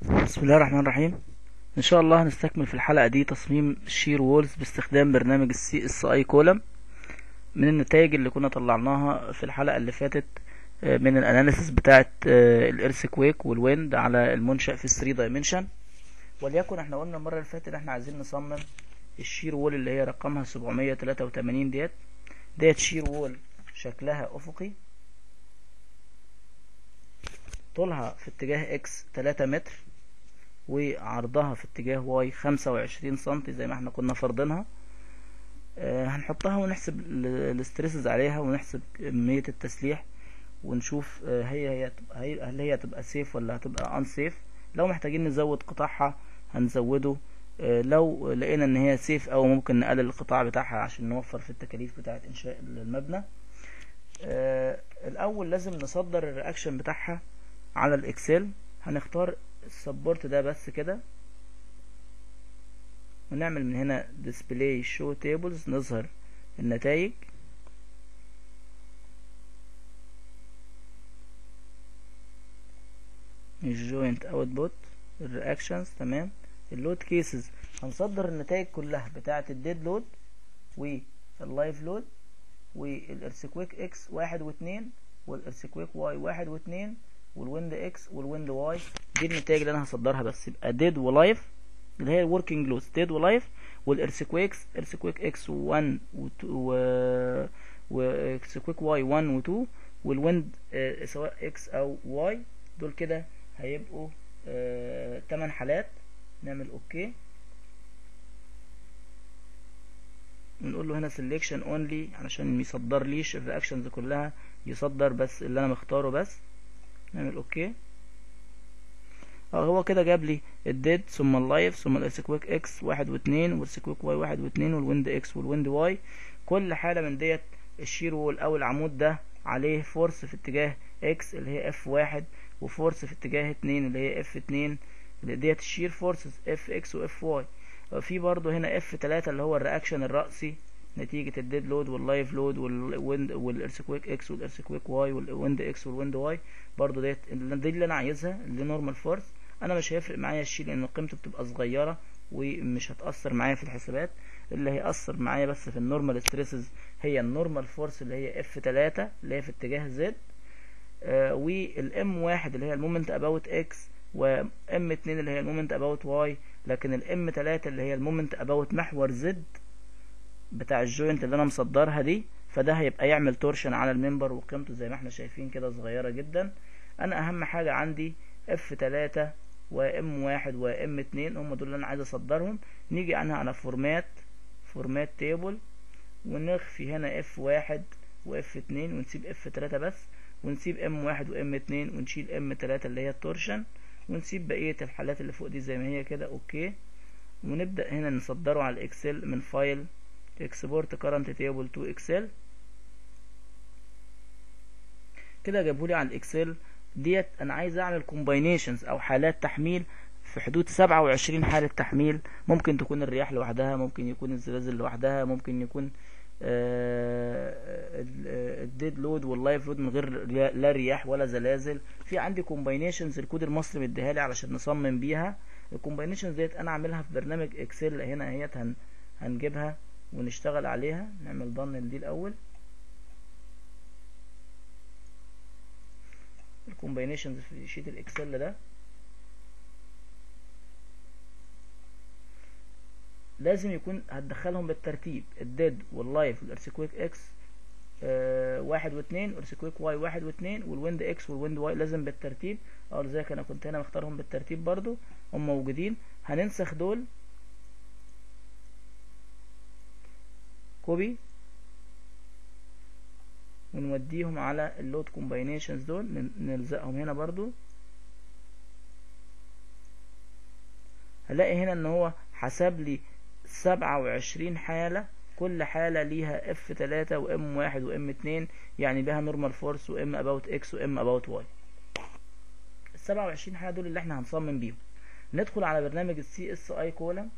بسم الله الرحمن الرحيم ان شاء الله هنستكمل في الحلقه دي تصميم شير وولز باستخدام برنامج السي اس اي كولم من النتائج اللي كنا طلعناها في الحلقه اللي فاتت آه، من الاناليسيس بتاعه الارث كويك والويند على المنشأ في 3 دايمنشن وليكن احنا قلنا المره اللي فاتت ان احنا عايزين نصمم الشير وول اللي هي رقمها 783 ديت ديت شير وول شكلها افقي طولها في اتجاه اكس 3 متر وعرضها في اتجاه واي 25 سنتي زي ما احنا كنا فرضينها آه هنحطها ونحسب الاسترسز عليها ونحسب كمية التسليح ونشوف آه هي هي تبقى هي هل هي هتبقى سيف ولا هتبقى ان سيف لو محتاجين نزود قطاعها هنزوده آه لو لقينا ان هي سيف او ممكن نقلل القطاع بتاعها عشان نوفر في التكاليف بتاعة انشاء المبنى آه الاول لازم نصدر الرياكشن بتاعها على الاكسل هنختار السبورت ده بس كده ونعمل من هنا display show tables نظهر النتائج الجوينت اوتبوت الرياكشنز تمام اللود كيسز هنصدر النتائج كلها بتاعة الديد لود واللايف لود والارسكويك اكس واحد واتنين والارسكويك واي واحد واتنين والويند اكس والويند واي دي النتائج اللي انا هصدرها بس يبقى ديد ولايف اللي هي الوركينج لوز ديد ولايف والارسكويكس ارسكويك اكس 1 و وارسكويك واي 1 و 2 والويند آه سواء اكس او واي دول كده هيبقوا آه 8 حالات نعمل اوكي ونقول له هنا سelection only علشان ما يصدرليش الرياكشنز كلها يصدر بس اللي انا مختاره بس نعمل اوكي اه هو كده جاب لي الديد ثم اللايف ثم الاسكويك اكس واحد واتنين والسكويك واي واحد واتنين والويند اكس والويند واي كل حالة من ديت الشير وول او العمود ده عليه فورس في اتجاه اكس اللي هي اف واحد وفورس في اتجاه اتنين اللي هي اف اتنين اللي ديت الشير فورسز اف اكس واف واي في برضه هنا اف تلاتة اللي هو الرياكشن الرأسي نتيجة الديد لود واللايف لود والويند والارسكويك اكس والارسكويك واي والويند اكس والويند واي برضو ديت دي اللي انا عايزها اللي نورمال فورس انا مش هيفرق معايا الشيل لان قيمته بتبقى صغيرة ومش هتأثر معايا في الحسابات اللي هيأثر معايا بس في النورمال ستريسز هي النورمال فورس اللي هي اف 3 اللي هي في اتجاه زد آه والام واحد اللي هي المومنت اباوت اكس وام 2 اللي هي المومنت اباوت واي لكن الام 3 اللي هي المومنت اباوت محور زد بتاع الجوينت اللي انا مصدرها دي فده هيبقى يعمل تورشن على الممبر وقيمته زي ما احنا شايفين كده صغيرة جدا انا اهم حاجة عندي اف 3 وام 1 وام 2 هم دول اللي انا عايز اصدرهم نيجي عنها على فورمات فورمات تيبل ونخفي هنا اف 1 واف 2 ونسيب اف 3 بس ونسيب ام 1 وام 2 ونشيل ام 3 اللي هي التورشن ونسيب بقية الحالات اللي فوق دي زي ما هي كده اوكي ونبدأ هنا نصدره على الاكسل من فايل export current table to excel كده جابولي على الاكسل ديت انا عايز اعمل combinations او حالات تحميل في حدود 27 حالة تحميل ممكن تكون الرياح لوحدها ممكن يكون الزلازل لوحدها ممكن يكون الديد لود واللايف لود من غير لا رياح ولا زلازل في عندي combinations الكود المصري مديها لي علشان نصمم بيها الكومباينيشنز ديت انا عاملها في برنامج اكسل هنا اهيت هنجيبها ونشتغل عليها نعمل ضن دي الاول الكومباينيشنز في شيت الاكسل ده لازم يكون هتدخلهم بالترتيب الديد واللايف والارسكويك اكس آه واحد واتنين وارسكويك واي واحد واتنين والويند اكس والويند واي لازم بالترتيب او لذلك انا كنت هنا مختارهم بالترتيب برضو هم موجودين هننسخ دول كوبي ونوديهم على اللود كومباينيشنز دول نلزقهم هنا برضو هلاقي هنا ان هو حسب لي سبعة وعشرين حالة كل حالة ليها اف تلاتة وام واحد وام اتنين يعني لها نورمال فورس وام اباوت اكس وام اباوت واي السبعة وعشرين حالة دول اللي احنا هنصمم بيهم ندخل على برنامج السي اس اي كولم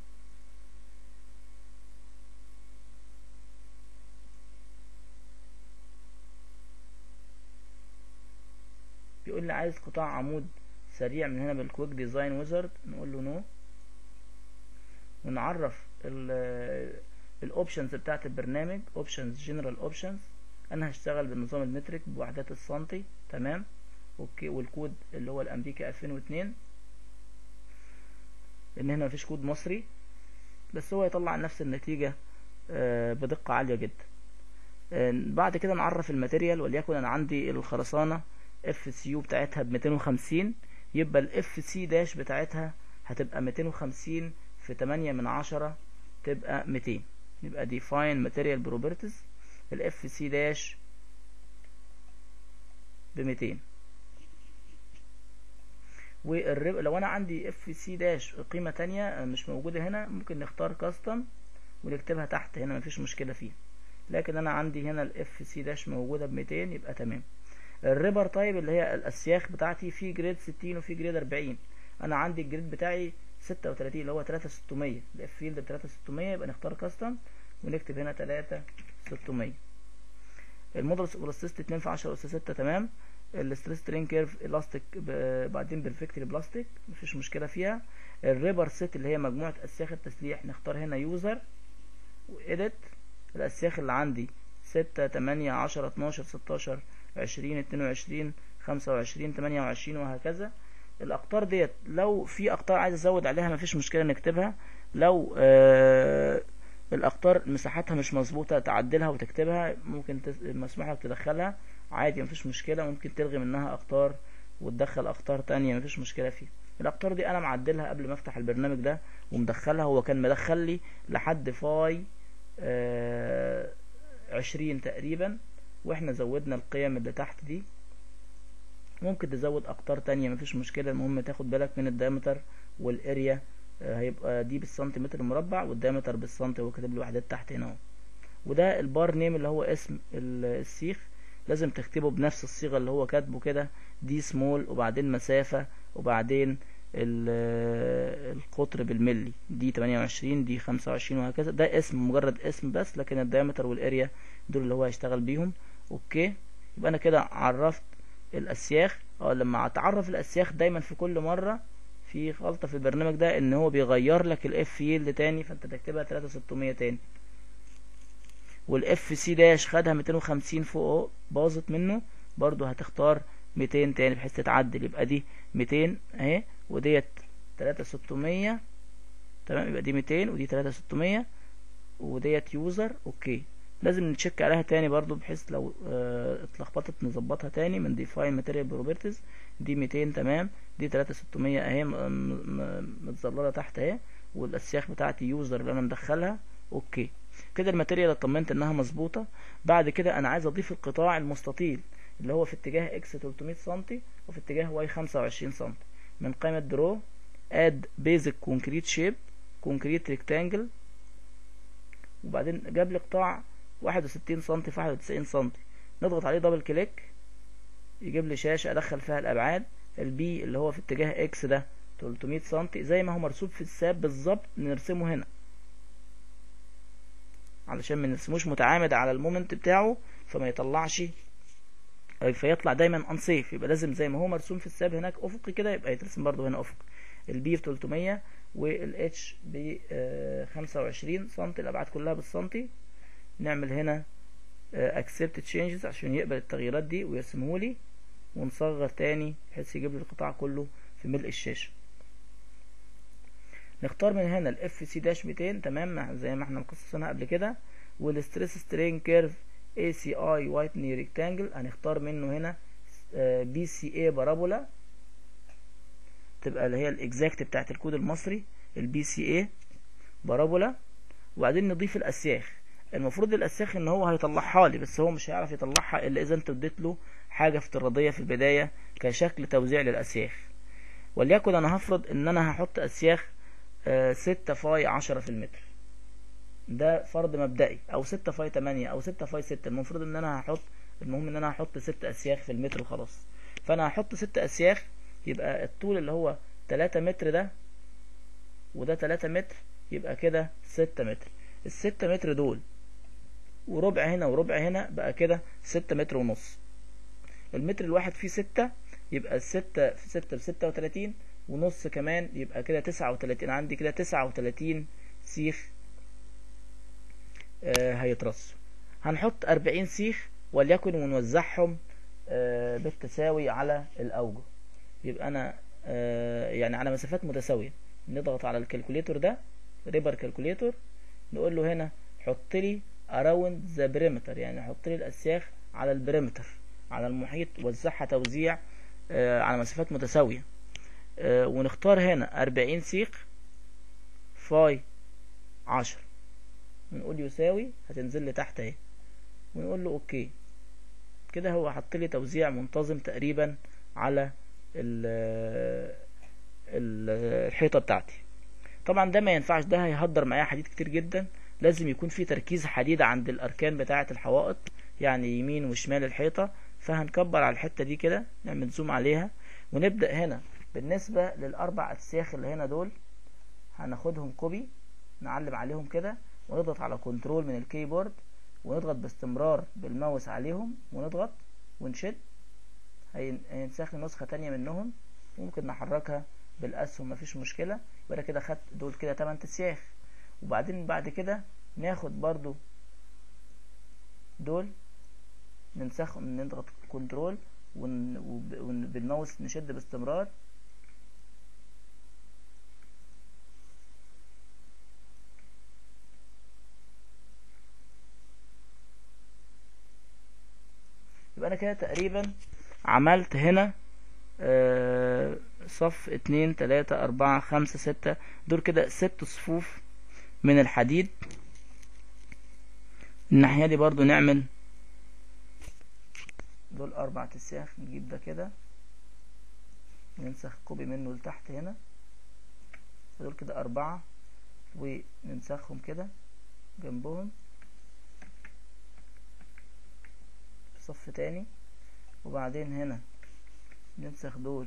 بيقول لي عايز قطاع عمود سريع من هنا بالكويك ديزاين ويزارد نقول له نو ونعرف الاوبشنز بتاعت البرنامج اوبشنز جنرال اوبشنز انا هشتغل بالنظام المترك بوحدات السنتي تمام اوكي والكود اللي هو الامريكي 2002 ان هنا مفيش كود مصري بس هو يطلع نفس النتيجة آه، بدقة عالية جدا آه، بعد كده نعرف الماتيريال وليكن انا عندي الخرسانة اف سي يو بتاعتها ب 250 يبقى الاف سي داش بتاعتها هتبقى 250 في 8 من 10 تبقى 200 يبقى define material properties الاف سي داش ب 200 والرب لو انا عندي اف سي داش قيمة تانية مش موجودة هنا ممكن نختار كاستم ونكتبها تحت هنا مفيش مشكلة فيها لكن انا عندي هنا الاف سي داش موجودة ب 200 يبقى تمام الريبر تايب اللي هي الاسياخ بتاعتي في جريد 60 وفي جريد 40 انا عندي الجريد بتاعي 36 اللي هو 3600 الاف فيلد ب 3600 يبقى نختار كاستم ونكتب هنا 3600 المودلس بلاستيست 2 في 10 اس 6 تمام الستريس ترين كيرف الاستيك بعدين بيرفكتلي بلاستيك مفيش مشكله فيها الريبر سيت اللي هي مجموعه اسياخ التسليح نختار هنا يوزر واديت الاسياخ اللي عندي 6 8 10 12 16 20 22 25 28 وهكذا الاقطار ديت لو في اقطار عايز ازود عليها مفيش مشكله نكتبها لو آه الاقطار مساحتها مش مظبوطه تعدلها وتكتبها ممكن مسموح لك تدخلها عادي مفيش مشكله ممكن تلغي منها اقطار وتدخل اقطار تانية مفيش مشكله فيها الاقطار دي انا معدلها قبل ما افتح البرنامج ده ومدخلها هو كان مدخل لي لحد فاي آه عشرين تقريبا واحنا زودنا القيم اللي تحت دي ممكن تزود اقطار تانية مفيش مشكلة المهم تاخد بالك من الدايمتر والاريا هيبقى دي بالسنتيمتر المربع والدايمتر بالسنتي هو كاتب لي وحدات تحت هنا اهو وده البار نيم اللي هو اسم السيخ لازم تكتبه بنفس الصيغة اللي هو كاتبه كده دي سمول وبعدين مسافة وبعدين القطر بالملي دي 28 دي 25 وهكذا ده اسم مجرد اسم بس لكن الدايمتر والاريا دول اللي هو هيشتغل بيهم اوكي يبقى انا كده عرفت الاسياخ اه لما اتعرف الاسياخ دايما في كل مرة في غلطة في البرنامج ده ان هو بيغير لك الاف يلد تاني فانت تكتبها 3600 تاني والاف سي داش خدها 250 فوق باظت منه برضو هتختار 200 تاني بحيث تتعدل يبقى دي 200 اهي وديت 3600 تمام يبقى دي 200 ودي 3600 وديت يوزر اوكي لازم نتشيك عليها تاني برضو بحيث لو اه اتلخبطت نظبطها تاني من ديفاين ماتيريال بروبرتيز دي 200 تمام دي 3600 اهي متظلله تحت اهي والاسياخ بتاعتي يوزر اللي انا مدخلها اوكي كده الماتيريال اطمنت انها مظبوطه بعد كده انا عايز اضيف القطاع المستطيل اللي هو في اتجاه اكس 300 سم وفي اتجاه واي 25 سم من قائمه درو اد بيزك كونكريت شيب كونكريت ريكتانجل وبعدين جاب لي قطاع 61 سم في 91 سم نضغط عليه دبل كليك يجيب لي شاشه ادخل فيها الابعاد البي اللي هو في اتجاه اكس ده 300 سم زي ما هو مرسوم في الساب بالظبط نرسمه هنا علشان ما نرسموش متعامد على المومنت بتاعه فما يطلعش فيطلع دايما انسيف يبقى لازم زي ما هو مرسوم في الساب هناك افقي كده يبقى يترسم برضه هنا افقي البي في 300 والاتش ب 25 سم الابعاد كلها بالسنتي نعمل هنا accept changes عشان يقبل التغييرات دي ويرسمه لي ونصغر تاني بحيث يجيب لي القطاع كله في ملء الشاشة نختار من هنا الاف سي داش 200 تمام زي ما احنا مخصصينها قبل كده والستريس سترين كيرف اي سي اي وايتني ريكتانجل هنختار منه هنا بي سي اي بارابولا تبقى اللي هي الاكزاكت بتاعت الكود المصري البي سي اي بارابولا وبعدين نضيف الاسياخ المفروض الاسياخ ان هو هيطلعها لي بس هو مش هيعرف يطلعها الا اذا انت اديت له حاجه افتراضيه في البدايه كشكل توزيع للاسياخ وليكن انا هفرض ان انا هحط اسياخ آه ستة فاي عشرة في المتر ده فرض مبدئي او ستة فاي تمانية او ستة فاي ستة المفروض ان انا هحط المهم ان انا هحط ست اسياخ في المتر وخلاص فانا هحط ست اسياخ يبقى الطول اللي هو تلاتة متر ده وده تلاتة متر يبقى كده ستة متر الستة متر دول وربع هنا وربع هنا بقى كده ستة متر ونص المتر الواحد فيه ستة يبقى الستة في ستة بستة وتلاتين ونص كمان يبقى كده تسعة وتلاتين عندي كده تسعة وتلاتين سيخ آه هيترصوا هنحط أربعين سيخ وليكن ونوزعهم آه بالتساوي على الأوجه يبقى أنا آه يعني على مسافات متساوية نضغط على الكالكوليتور ده ريبر كالكوليتور نقول له هنا حط لي اراوند ذا بريمتر يعني حط لي الاسياخ على البريمتر على المحيط وزعها توزيع آه على مسافات متساوية آه ونختار هنا أربعين سيخ فاي عشر ونقول يساوي هتنزل لي تحت اهي ونقول له اوكي كده هو حط لي توزيع منتظم تقريبا على الحيطة بتاعتي طبعا ده ما ينفعش ده هيهدر معايا حديد كتير جدا لازم يكون في تركيز حديد عند الاركان بتاعة الحوائط يعني يمين وشمال الحيطة فهنكبر على الحتة دي كده نعمل زوم عليها ونبدأ هنا بالنسبة للاربع اسياخ اللي هنا دول هناخدهم كوبي نعلم عليهم كده ونضغط على كنترول من الكيبورد ونضغط باستمرار بالماوس عليهم ونضغط ونشد هينسخ نسخة تانية منهم ممكن نحركها بالاسهم مفيش مشكلة يبقى كده خدت دول كده 8 اسياخ وبعدين بعد كده ناخد برضو دول ننسخهم نضغط كنترول وبالماوس نشد باستمرار يبقى انا كده تقريبا عملت هنا آه صف اتنين تلاتة اربعة خمسة ستة دول كده ست صفوف من الحديد الناحية دي برضو نعمل دول اربع تسياخ نجيب ده كده ننسخ كوبي منه لتحت هنا دول كده اربعة وننسخهم كده جنبهم صف تاني وبعدين هنا ننسخ دول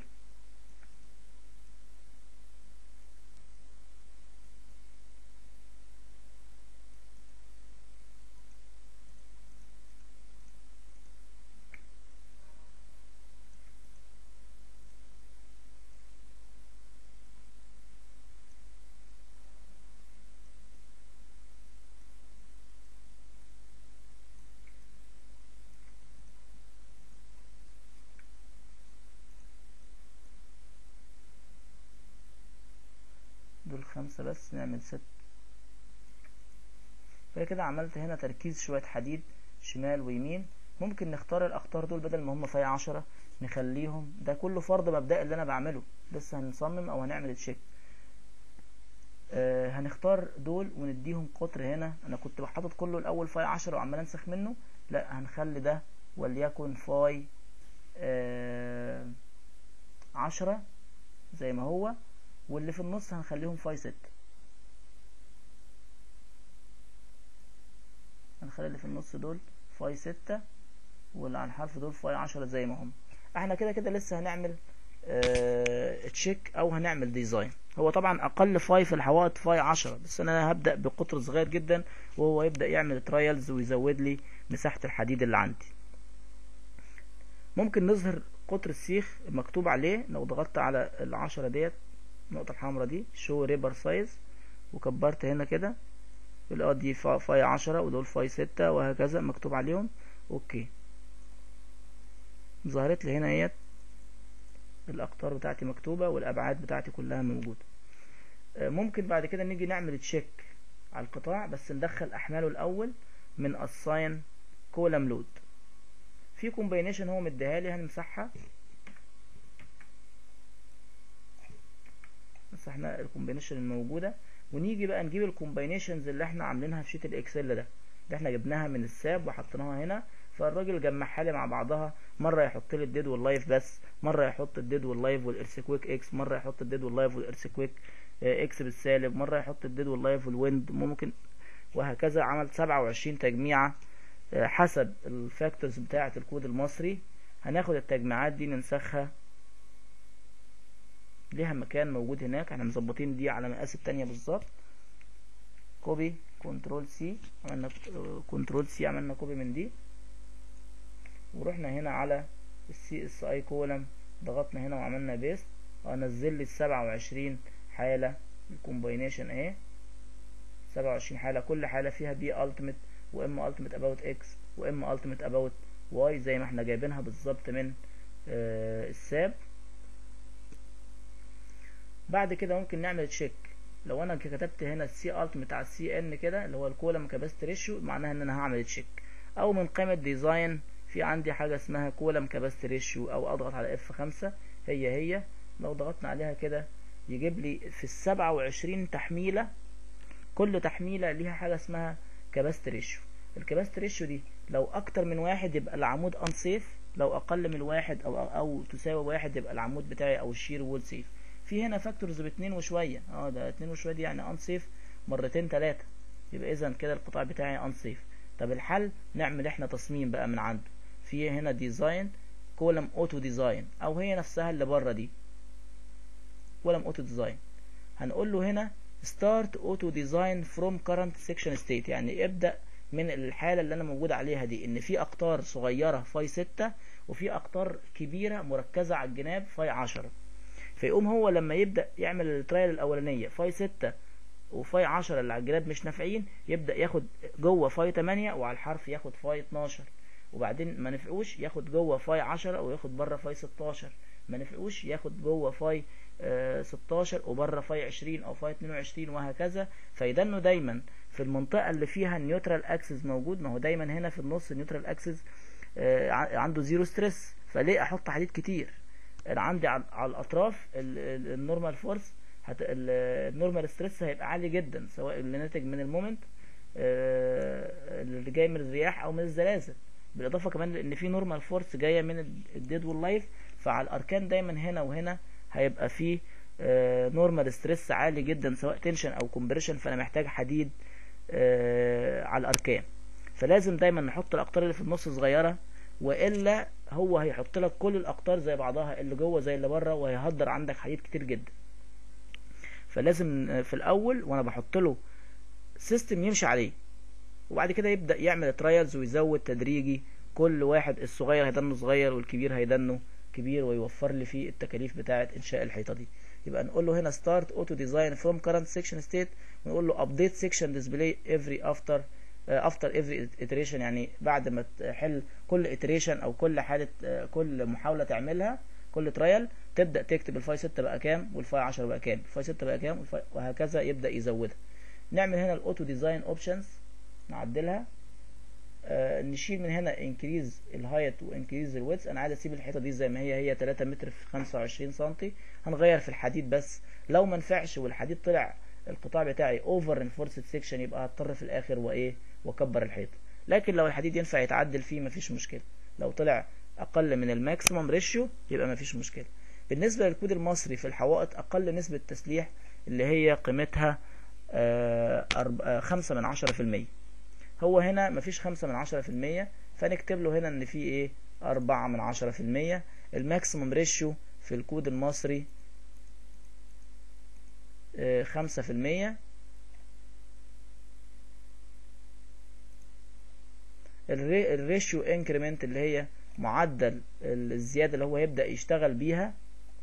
دول خمسة بس نعمل ست كده كده عملت هنا تركيز شوية حديد شمال ويمين ممكن نختار الاخطار دول بدل ما هم فيها عشرة نخليهم ده كله فرض مبدئي اللي انا بعمله لسه هنصمم او هنعمل تشيك آه هنختار دول ونديهم قطر هنا انا كنت بحطط كله الاول فاي عشرة وعمال انسخ منه لا هنخلي ده وليكن فاي آه عشرة زي ما هو واللي في النص هنخليهم فاي ستة هنخلي اللي في النص دول فاي ستة واللي على الحرف دول فاي عشرة زي ما هم احنا كده كده لسه هنعمل اه تشيك او هنعمل ديزاين هو طبعا اقل فاي في الحوائط فاي عشرة بس انا هبدأ بقطر صغير جدا وهو يبدأ يعمل ترايلز ويزود لي مساحة الحديد اللي عندي ممكن نظهر قطر السيخ مكتوب عليه لو ضغطت على العشرة ديت النقطة الحمراء دي شو ريبر سايز وكبرت هنا كده يبقى دي فاي عشرة ودول فاي ستة وهكذا مكتوب عليهم اوكي ظهرت لي هنا اهيت الاقطار بتاعتي مكتوبة والابعاد بتاعتي كلها موجودة ممكن بعد كده نيجي نعمل تشيك على القطاع بس ندخل احماله الاول من assign column load في كومباينيشن هو مديها لي هنمسحها مسحنا الكومباينيشن الموجوده ونيجي بقى نجيب الكومباينيشنز اللي احنا عاملينها في شيت الاكسل ده اللي احنا جبناها من الساب وحطيناها هنا فالراجل جمعها لي مع بعضها مره يحط لي الديد واللايف بس مره يحط الديد واللايف والارسكويك اكس مره يحط الديد واللايف والارسكويك اكس بالسالب مره يحط الديد واللايف والويند ممكن وهكذا عمل 27 تجميعه حسب الفاكتورز بتاعه الكود المصري هناخد التجميعات دي ننسخها ليها مكان موجود هناك احنا مظبطين دي على مقاس التانية بالظبط كوبي كنترول سي عملنا كنترول سي عملنا كوبي من دي ورحنا هنا على السي اس اي كولم ضغطنا هنا وعملنا بيست هنزل لي السبعة وعشرين حالة الكومباينيشن اهي سبعة وعشرين حالة كل حالة فيها بي التيميت واما التيميت اباوت اكس واما التيميت اباوت واي زي ما احنا جايبينها بالظبط من آه الساب بعد كده ممكن نعمل تشيك لو انا كتبت هنا السي التيميت على السي ان كده اللي هو الكولم كاباسيتي ريشيو معناها ان انا هعمل تشيك او من قائمة ديزاين في عندي حاجة اسمها كولم كاباسيتي ريشيو او اضغط على اف خمسة هي هي لو ضغطنا عليها كده يجيب لي في السبعة وعشرين تحميلة كل تحميلة ليها حاجة اسمها كاباسيتي ريشيو الكاباسيتي ريشيو دي لو اكتر من واحد يبقى العمود انسيف لو اقل من واحد او او تساوي واحد يبقى العمود بتاعي او الشير وول سيف في هنا فاكتورز باتنين وشوية اه ده اتنين وشوية دي يعني انسيف مرتين تلاتة يبقى اذا كده القطاع بتاعي انسيف طب الحل نعمل احنا تصميم بقى من عنده في هنا ديزاين كولم اوتو ديزاين او هي نفسها اللي بره دي كولم اوتو ديزاين هنقول له هنا start auto design from current section state يعني ابدأ من الحالة اللي انا موجود عليها دي ان في اقطار صغيرة فاي 6 وفي اقطار كبيرة مركزة على الجناب فاي 10 فيقوم هو لما يبدأ يعمل الترايل الاولانية فاي 6 وفاي 10 اللي على الجناب مش نافعين يبدأ ياخد جوه فاي 8 وعلى الحرف ياخد فاي 12 وبعدين ما نفعوش ياخد جوه فاي 10 وياخد بره فاي 16 ما نفعوش ياخد جوه فاي آه 16 وبره فاي 20 او فاي 22 وهكذا فيدنه دايما في المنطقة اللي فيها النيوترال اكسس موجود ما هو دايما هنا في النص النيوترال اكسس آه عنده زيرو ستريس فليه احط حديد كتير انا عندي على الاطراف النورمال فورس النورمال ستريس هيبقى عالي جدا سواء اللي ناتج من المومنت آه اللي جاي من الرياح او من الزلازل بالاضافه كمان لان في نورمال فورس جايه من الديد واللايف فعلى الاركان دايما هنا وهنا هيبقى فيه نورمال ستريس عالي جدا سواء تنشن او كومبريشن فانا محتاج حديد آه على الاركان فلازم دايما نحط الاقطار اللي في النص صغيره والا هو هيحط لك كل الاقطار زي بعضها اللي جوه زي اللي بره وهيهدر عندك حديد كتير جدا فلازم في الاول وانا بحط له سيستم يمشي عليه وبعد كده يبدا يعمل ترايلز ويزود تدريجي كل واحد الصغير هيدنه صغير والكبير هيدنه كبير ويوفر لي فيه التكاليف بتاعه انشاء الحيطه دي يبقى نقول له هنا start auto design from current section state ونقول له update section display every after uh, after every iteration يعني بعد ما تحل كل iteration او كل حاله uh, كل محاوله تعملها كل ترايل تبدا تكتب الفاي 6 بقى كام والفاي 10 بقى كام الفاي 6 بقى كام وهكذا يبدا يزودها نعمل هنا الاوتو ديزاين اوبشنز نعدلها آه نشيل من هنا انكريز الهايت وانكريز الويدث انا عايز اسيب الحيطه دي زي ما هي هي 3 متر في 25 سم هنغير في الحديد بس لو ما نفعش والحديد طلع القطاع بتاعي اوفر انفورسد سيكشن يبقى هضطر في الاخر وايه واكبر الحيطه لكن لو الحديد ينفع يتعدل فيه مفيش مشكله لو طلع اقل من الماكسيمم ريشيو يبقى مفيش مشكله بالنسبه للكود المصري في الحوائط اقل نسبه تسليح اللي هي قيمتها آه خمسة من عشرة في المية هو هنا مفيش خمسة من عشرة في المية فنكتب له هنا ان في ايه اربعة من عشرة في المية الماكسيموم ريشيو في الكود المصري خمسة في المية الريشيو انكريمنت اللي هي معدل الزيادة اللي هو يبدأ يشتغل بيها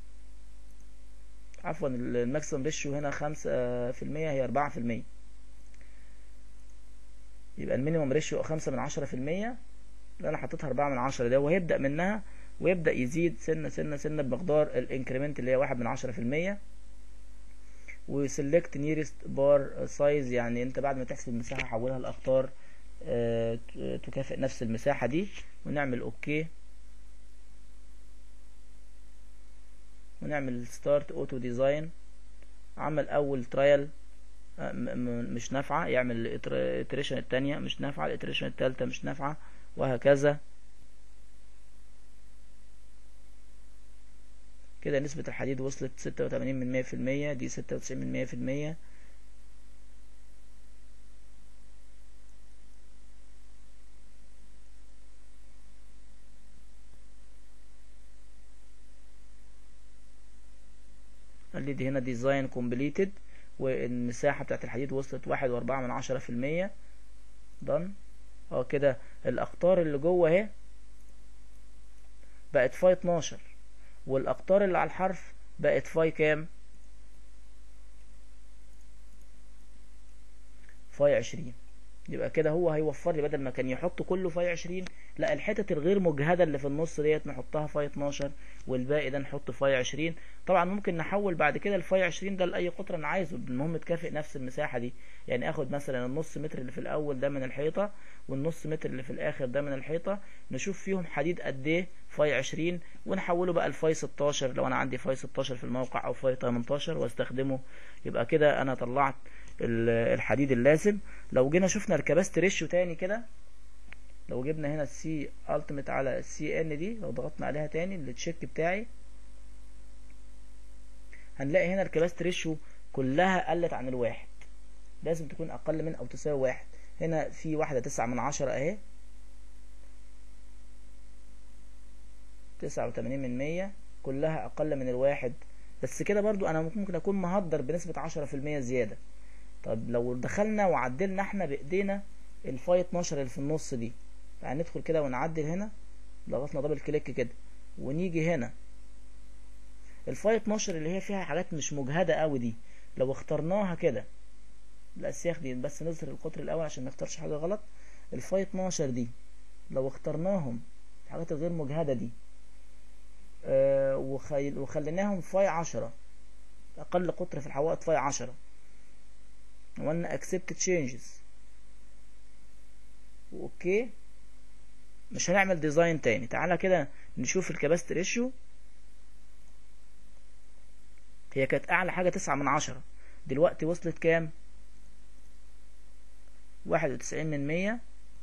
عفوا الماكسيموم ريشيو هنا خمسة في المية هي أربعة في المية يبقى المينيموم ريشيو خمسة من عشرة في المية اللي أنا حطيتها أربعة من عشرة ده وهيبدأ منها ويبدأ يزيد سنة سنة سنة بمقدار الانكريمنت اللي هي واحد من عشرة في المية وسلكت نيرست بار سايز يعني انت بعد ما تحسب المساحة حولها لأخطار اه تكافئ نفس المساحة دي ونعمل اوكي ونعمل ستارت اوتو ديزاين عمل اول ترايل مش نافعة يعمل الاتريشن التانية مش نافعة الاتريشن التالتة مش نافعة وهكذا كده نسبة الحديد وصلت ستة وتمانين من مية في المية دي ستة وتسعين من مية في المية قال لي دي هنا ديزاين كومبليتد والمساحة بتاعت الحديد وصلت واحد واربعة من عشرة في المية دن اه كده الاقطار اللي جوه اهي بقت فاي اتناشر والاقطار اللي على الحرف بقت فاي كام فاي عشرين يبقى كده هو هيوفر لي بدل ما كان يحط كله فاي 20 لا الحتت الغير مجهده اللي في النص ديت نحطها فاي 12 والباقي ده نحط فاي 20 طبعا ممكن نحول بعد كده الفاي 20 ده لاي قطر انا عايزه المهم تكافئ نفس المساحه دي يعني اخد مثلا النص متر اللي في الاول ده من الحيطه والنص متر اللي في الاخر ده من الحيطه نشوف فيهم حديد قد ايه فاي 20 ونحوله بقى لفاي 16 لو انا عندي فاي 16 في الموقع او فاي 18 واستخدمه يبقى كده انا طلعت الحديد اللازم لو جينا شفنا الكباست ريشيو تاني كده لو جبنا هنا السي التيميت على السي ان دي لو ضغطنا عليها تاني التشيك بتاعي هنلاقي هنا الكباست ريشيو كلها قلت عن الواحد لازم تكون اقل من او تساوي واحد هنا في واحدة تسعة من عشرة اهي تسعة وتمانين من مية كلها اقل من الواحد بس كده برضو انا ممكن اكون مهدر بنسبة عشرة في المية زيادة طب لو دخلنا وعدلنا احنا بايدينا الفاي 12 اللي في النص دي فهندخل كده ونعدل هنا ضغطنا دبل كليك كده ونيجي هنا الفاي 12 اللي هي فيها حاجات مش مجهده قوي دي لو اخترناها كده الاسياخ دي بس نظهر القطر الاول عشان ما نختارش حاجه غلط الفاي 12 دي لو اخترناهم الحاجات الغير مجهده دي آه وخليناهم فاي 10 اقل قطر في الحوائط فاي 10 وقلنا accept changes اوكي مش هنعمل ديزاين تاني تعالى كده نشوف الكباست ريشيو هي كانت اعلى حاجة تسعة من عشرة دلوقتي وصلت كام واحد وتسعين من مية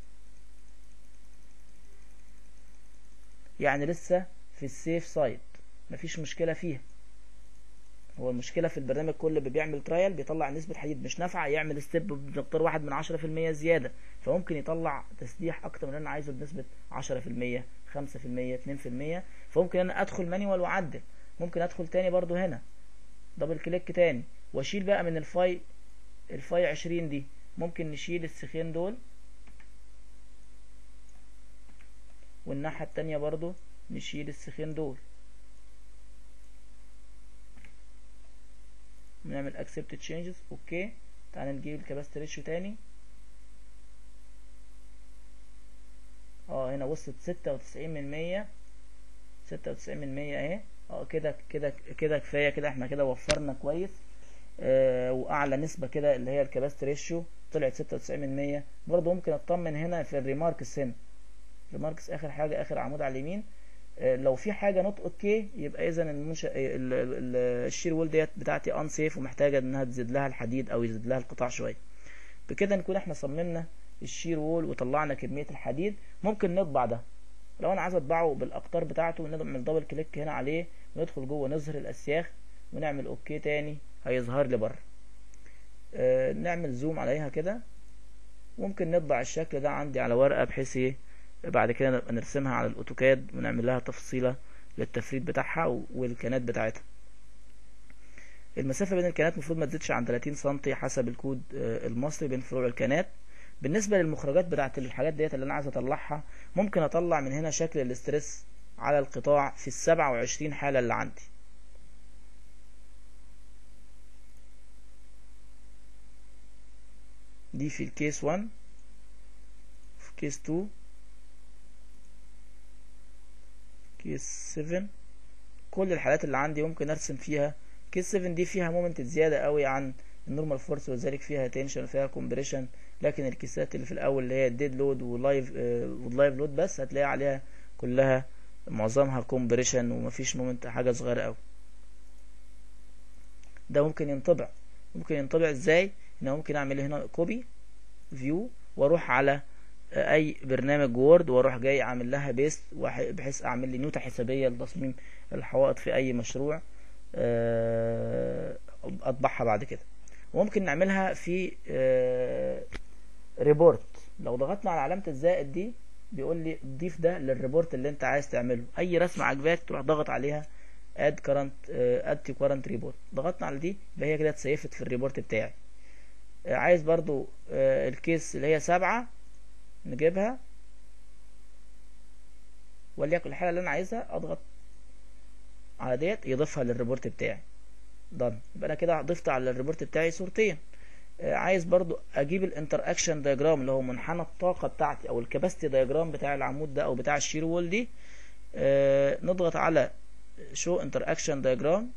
يعني لسه في السيف سايد مفيش مشكلة فيها هو المشكله في البرنامج كل اللي بيعمل ترايل بيطلع نسبه حديد مش نافعه يعمل ستيب بمقدار واحد من عشرة في المية زياده فممكن يطلع تسليح اكتر من اللي انا عايزه بنسبه عشرة في المية خمسة في المية اتنين في المية فممكن انا ادخل مانيوال واعدل ممكن ادخل تاني برضو هنا دبل كليك تاني واشيل بقى من الفاي الفاي عشرين دي ممكن نشيل السخين دول والناحية التانية برضو نشيل السخين دول بنعمل accept changes اوكي تعالى نجيب الكباست ريشيو تاني اه هنا وصلت ستة وتسعين من مية ستة وتسعين من مية اهي اه كده كده كده كفاية كده احنا كده وفرنا كويس آه واعلى نسبة كده اللي هي الكباست ريشيو طلعت ستة وتسعين من مية برضه ممكن اطمن هنا في الريماركس هنا الريماركس اخر حاجة اخر عمود على اليمين لو في حاجه نوت اوكي يبقى اذا المنشا الشير وول ديت بتاعتي ان سيف ومحتاجه انها تزيد لها الحديد او يزيد لها القطاع شويه بكده نكون احنا صممنا الشير وول وطلعنا كميه الحديد ممكن نطبع ده لو انا عايز اطبعه بالاقطار بتاعته نعمل دبل كليك هنا عليه وندخل جوه نظهر الاسياخ ونعمل اوكي تاني هيظهر لي بره آه نعمل زوم عليها كده ممكن نطبع الشكل ده عندي على ورقه بحيث ايه بعد كده نبقى نرسمها على الاوتوكاد ونعمل لها تفصيلة للتفريد بتاعها والكنات بتاعتها المسافة بين الكنات المفروض ما تزيدش عن 30 سنتي حسب الكود المصري بين فروع الكنات بالنسبة للمخرجات بتاعت الحاجات ديت اللي انا عايز اطلعها ممكن اطلع من هنا شكل الاسترس على القطاع في السبعة وعشرين حالة اللي عندي دي في الكيس 1 في كيس 2 كيس 7 كل الحالات اللي عندي ممكن ارسم فيها كيس 7 دي فيها مومنت زيادة قوي عن النورمال فورس وذلك فيها تنشن وفيها كومبريشن لكن الكيسات اللي في الاول اللي هي الديد لود ولايف واللايف لود بس هتلاقي عليها كلها معظمها كومبريشن ومفيش مومنت حاجة صغيرة قوي ده ممكن ينطبع ممكن ينطبع ازاي ان ممكن اعمل هنا كوبي فيو واروح على اي برنامج وورد واروح جاي اعمل لها بيست بحيث اعمل لي نوتة حسابية لتصميم الحوائط في اي مشروع اطبعها بعد كده وممكن نعملها في ريبورت لو ضغطنا على علامة الزائد دي بيقول لي ضيف ده للريبورت اللي انت عايز تعمله اي رسمة عجباك تروح ضغط عليها اد كرنت اد تو كرنت ريبورت ضغطنا على دي يبقى هي كده اتسيفت في الريبورت بتاعي عايز برضو الكيس اللي هي سبعة على ديت يضيفها للريبورت بتاعي دان يبقى انا كده ضفت على الريبورت بتاعي صورتين آه، عايز برضو اجيب الانتر اكشن دايجرام اللي هو منحنى الطاقه بتاعتي او الكباستي دايجرام بتاع العمود ده او بتاع الشير وول دي آه، نضغط على شو انتر اكشن دايجرام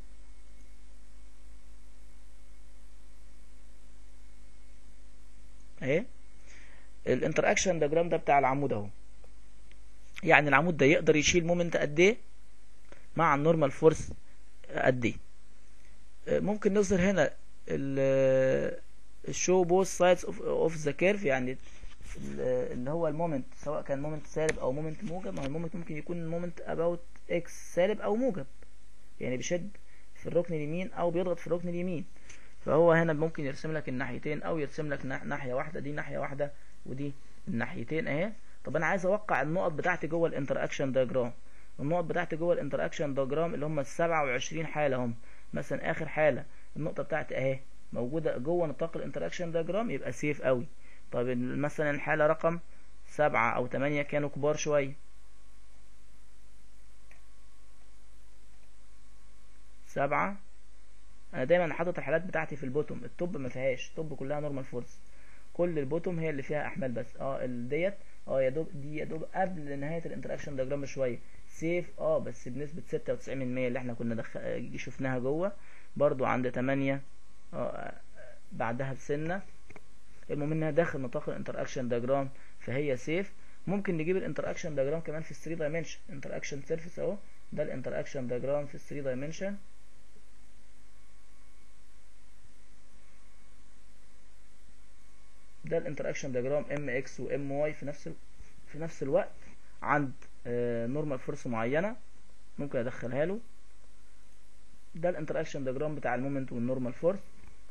اهي الانتر اكشن دايجرام ده بتاع العمود اهو يعني العمود ده يقدر يشيل مومنت قد ايه مع النورمال فورس قد ايه آه، ممكن نظهر هنا الشو بوث سايدز اوف ذا كيرف يعني ال- اللي هو المومنت سواء كان مومنت سالب او مومنت موجب ما هو المومنت ممكن يكون مومنت اباوت اكس سالب او موجب يعني بيشد في الركن اليمين او بيضغط في الركن اليمين فهو هنا ممكن يرسم لك الناحيتين او يرسم لك ناح- ناحيه واحده دي ناحيه واحده ودي الناحيتين اهي طب انا عايز اوقع النقط بتاعتي جوه الانتر اكشن دايجرام النقط بتاعتي جوه الانتر اكشن دايجرام اللي هم ال 27 حاله هم مثلا اخر حاله النقطه بتاعتي اهي موجوده جوه نطاق الانتر اكشن دايجرام يبقى سيف قوي طب ال- مثلا الحاله رقم سبعة او تمانية كانوا كبار شويه سبعة انا دايما حاطط الحالات بتاعتي في البوتوم التوب ما فيهاش التوب كلها نورمال فورس كل البوتوم هي اللي فيها احمال بس اه ال- ديت اه يا دوب دي يا دوب قبل نهايه الانتراكشن دياجرام بشويه سيف اه بس بنسبه 96% اللي احنا كنا دخ... آه، شفناها جوه برضو عند 8 اه آه، بعدها بسنه المهم انها داخل نطاق الانتراكشن دياجرام فهي سيف ممكن نجيب الانتراكشن دياجرام كمان في 3 دايمنشن انتراكشن سيرفيس اهو ده الانتراكشن دياجرام في 3 دايمنشن ده الانتراكشن دياجرام ام اكس وام واي في نفس ال... في نفس الوقت عند نورمال فورس معينه ممكن ادخلها له ده الانتراكشن دياجرام بتاع المومنت والنورمال فورس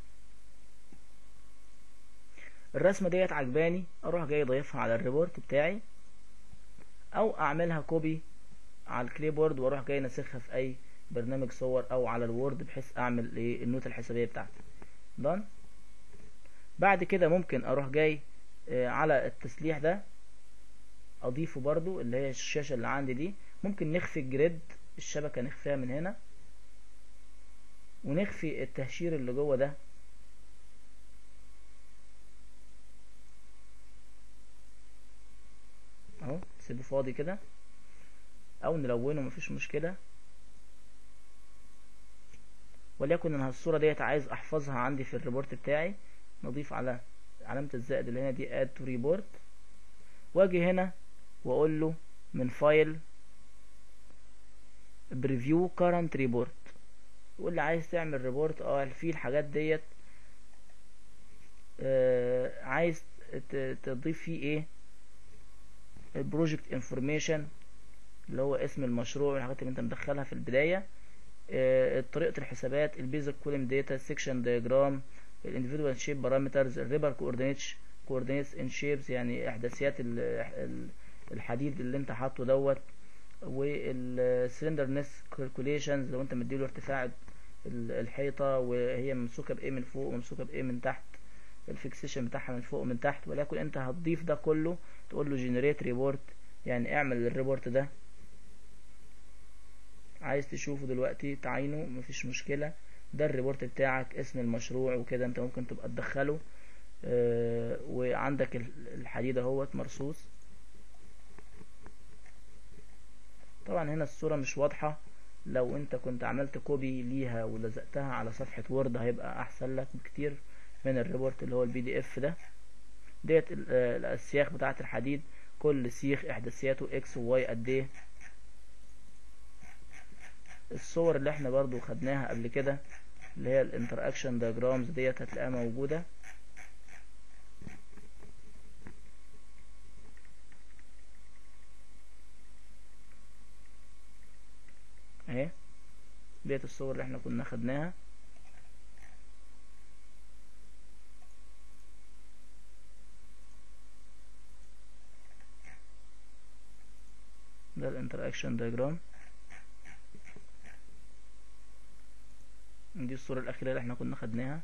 الرسمه ديت عجباني اروح جاي ضايفها على الريبورت بتاعي او اعملها كوبي على الكليبورد واروح جاي ناسخها في اي برنامج صور او على الوورد بحيث اعمل ايه النوتة الحسابيه بتاعتي done بعد كده ممكن اروح جاي آه، على التسليح ده اضيفه برضو اللي هي الشاشة اللي عندي دي ممكن نخفي الجريد الشبكة نخفيها من هنا ونخفي التهشير اللي جوه ده اهو سيبه فاضي كده او نلونه مفيش مشكلة وليكن انا الصورة ديت عايز احفظها عندي في الريبورت بتاعي نضيف على علامة الزائد اللي هنا دي add to report واجي هنا واقول له من فايل بريفيو current report يقول لي عايز تعمل ريبورت اه في الحاجات ديت آه عايز ت- تضيف فيه ايه البروجكت انفورميشن اللي هو اسم المشروع والحاجات اللي انت مدخلها في البداية آه، طريقة الحسابات البيزك كولم داتا سيكشن دياجرام الانديفيدوال شيب بارامترز الريبر كوردينيتس كوردينيتس ان شيبس يعني احداثيات ال- ال- الحديد اللي انت حاطه دوت والسلندرنس كالكوليشنز لو انت مديله ارتفاع ال- الحيطة وهي ممسوكة بايه من فوق وممسوكة بايه من تحت الفيكسيشن بتاعها من فوق ومن تحت ولكن انت هتضيف ده كله تقول له جنريت ريبورت يعني اعمل الريبورت ده عايز تشوفه دلوقتي تعينه مفيش مشكلة ده الريبورت بتاعك اسم المشروع وكده انت ممكن تبقى تدخله اه وعندك ال- الحديد اهوت مرصوص طبعا هنا الصورة مش واضحة لو انت كنت عملت كوبي ليها ولزقتها على صفحة وورد هيبقى احسن لك بكتير من الريبورت اللي هو البي دي اف ده ديت ال- آه، السياخ بتاعة الحديد كل سيخ احداثياته اكس وواي قد ايه الصور اللي احنا برضو خدناها قبل كده اللي هي الانتراكشن دياجرامز ديت هتلاقيها موجودة اهي ديت الصور اللي احنا كنا خدناها ده الانتراكشن دياجرام دي الصورة الأخيرة اللي احنا كنا خدناها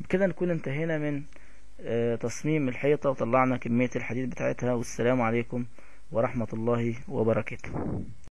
بكده نكون انتهينا من آه، تصميم الحيطة وطلعنا كمية الحديد بتاعتها والسلام عليكم ورحمة الله وبركاته